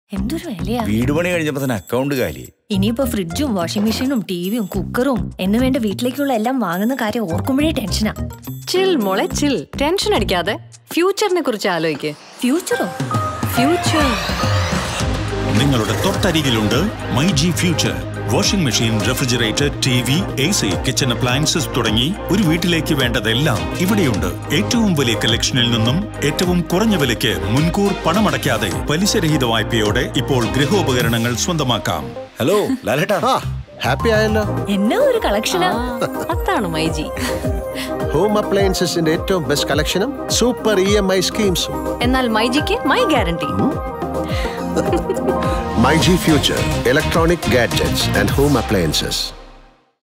എന്തൊരു വിലയാ വീട് പണി കഴിഞ്ഞപ്പോ തന്നെ അക്കൗണ്ട് കാലി ഇനിയിപ്പോ ഫ്രിഡ്ജും വാഷിംഗ് മെഷീനും ടിവിയും കുക്കറും എന്ന് വേണ്ട വീട്ടിലേക്കുള്ള എല്ലാം വാങ്ങുന്ന കാര്യം ഓർക്കുമ്പോഴേ ടെൻഷനാ ചിൽ മോളെ ചിൽ ടെൻഷൻ അടിക്കാതെ ഫ്യൂച്ചറിനെ കുറിച്ച് ആലോചിക്ക് ഫ്യൂച്ചറോ ഫ്യൂച്ചർ നിങ്ങളുടെ തൊട്ടരികിലുണ്ട് my G future washing machine refrigerator T V A C kitchen appliances തുടങ്ങി ഒരു വീട്ടിലേക്ക് വേണ്ടതെല്ലാം ഇവിടെയുണ്ട് ഏറ്റവും വലിയ കളക്ഷനിൽ നിന്നും ഏറ്റവും കുറഞ്ഞ വിലയ്ക്ക് മുൻകൂർ പണമടയ്ക്കാതെ പലിശരഹിത വായ്പയോടെ ഇപ്പോൾ ഗൃഹോപകരണങ്ങൾ സ്വന്തമാക്കാം ഹലോ ലാലേട്ടാ ആ ഹാപ്പി ആയല്ലോ എന്നാ ഒരു കളക്ഷനാ അതാണ് മൈജി ഹോം അപ്ലയൻസസിന്റെ ഏറ്റവും ബെസ്റ്റ് കളക്ഷനും സൂപ്പർ ഇ എം ഐ സ്കീംസും എന്നാൽ മൈജിക്ക് my guarantee my G future electronic gadgets and home appliances